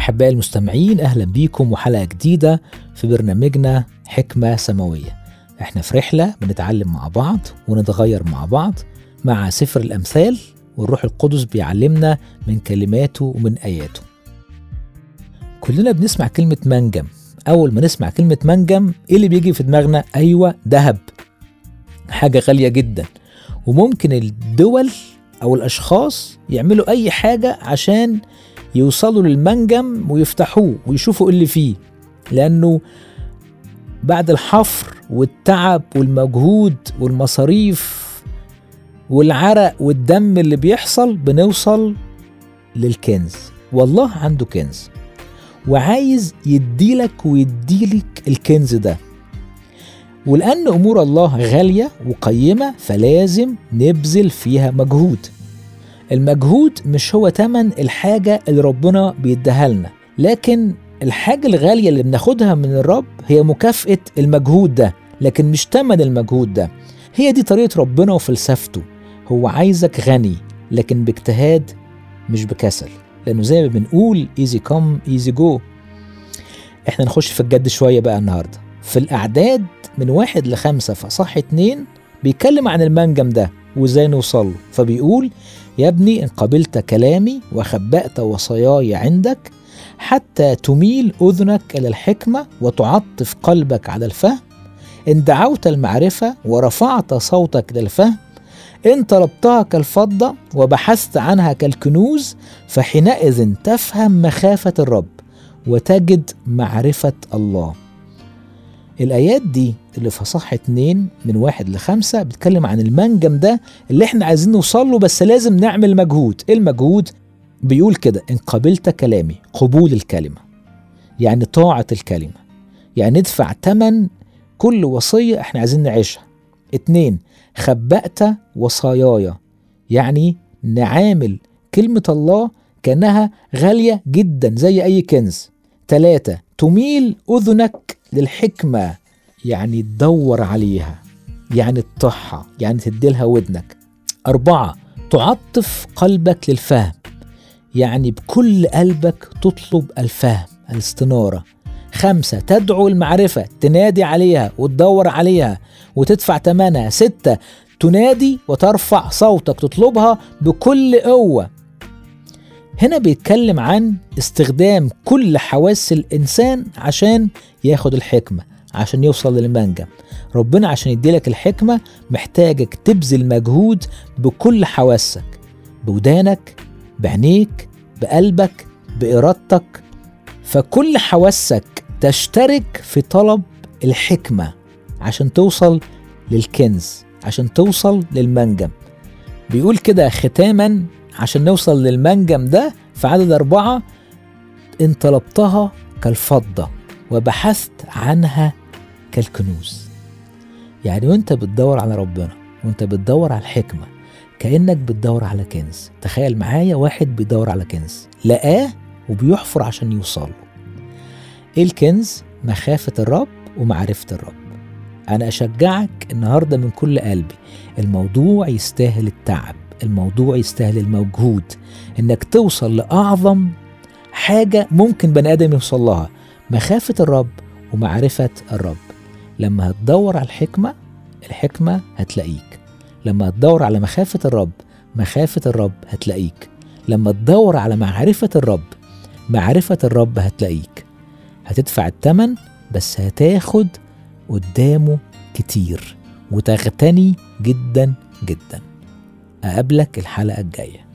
أحبائي المستمعين أهلا بيكم وحلقة جديدة في برنامجنا حكمة سماوية احنا في رحلة بنتعلم مع بعض ونتغير مع بعض مع سفر الأمثال والروح القدس بيعلمنا من كلماته ومن آياته كلنا بنسمع كلمة منجم أول ما نسمع كلمة منجم إيه اللي بيجي في دماغنا؟ أيوة دهب حاجة غالية جدا وممكن الدول أو الأشخاص يعملوا أي حاجة عشان يوصلوا للمنجم ويفتحوه ويشوفوا إيه اللي فيه لأنه بعد الحفر والتعب والمجهود والمصاريف والعرق والدم اللي بيحصل بنوصل للكنز والله عنده كنز وعايز يديلك ويديلك الكنز ده ولأن أمور الله غالية وقيمة فلازم نبذل فيها مجهود المجهود مش هو تمن الحاجة اللي ربنا بيديها لنا لكن الحاجة الغالية اللي بناخدها من الرب هي مكافأة المجهود ده لكن مش تمن المجهود ده هي دي طريقة ربنا وفلسفته هو عايزك غني لكن باجتهاد مش بكسل لأنه زي ما بنقول easy come easy go احنا نخش في الجد شوية بقى النهاردة في الأعداد من واحد لخمسة في صح اتنين بيتكلم عن المنجم ده وازاي نوصل له فبيقول يا ابني إن قبلت كلامي وخبأت وصاياي عندك حتى تميل أذنك إلى الحكمة وتعطف قلبك على الفهم إن دعوت المعرفة ورفعت صوتك للفهم إن طلبتها كالفضة وبحثت عنها كالكنوز فحينئذ تفهم مخافة الرب وتجد معرفة الله الآيات دي اللي في صح اتنين من واحد لخمسة بتتكلم عن المنجم ده اللي احنا عايزين نوصل له بس لازم نعمل مجهود ايه المجهود بيقول كده ان قبلت كلامي قبول الكلمة يعني طاعة الكلمة يعني ندفع تمن كل وصية احنا عايزين نعيشها اتنين خبأت وصاياي يعني نعامل كلمة الله كأنها غالية جدا زي أي كنز تلاتة تميل أذنك للحكمة يعني تدور عليها يعني تطحها يعني تديلها ودنك أربعة تعطف قلبك للفهم يعني بكل قلبك تطلب الفهم الاستنارة خمسة تدعو المعرفة تنادي عليها وتدور عليها وتدفع ثمنها ستة تنادي وترفع صوتك تطلبها بكل قوة هنا بيتكلم عن استخدام كل حواس الإنسان عشان ياخد الحكمة عشان يوصل للمنجم ربنا عشان يديلك الحكمة محتاجك تبذل مجهود بكل حواسك بودانك بعينيك بقلبك بإرادتك فكل حواسك تشترك في طلب الحكمة عشان توصل للكنز عشان توصل للمنجم بيقول كده ختاما عشان نوصل للمنجم ده في عدد أربعة إن طلبتها كالفضة وبحثت عنها كالكنوز يعني وانت بتدور على ربنا وانت بتدور على الحكمة كأنك بتدور على كنز تخيل معايا واحد بيدور على كنز لقاه وبيحفر عشان يوصله ايه الكنز مخافة الرب ومعرفة الرب أنا أشجعك النهاردة من كل قلبي الموضوع يستاهل التعب الموضوع يستاهل المجهود إنك توصل لأعظم حاجة ممكن بني آدم يوصل لها مخافة الرب ومعرفة الرب لما هتدور على الحكمة الحكمة هتلاقيك لما تدور على مخافة الرب مخافة الرب هتلاقيك لما تدور على معرفة الرب معرفة الرب هتلاقيك هتدفع التمن بس هتاخد قدامه كتير وتغتني جدا جدا أقابلك الحلقة الجايه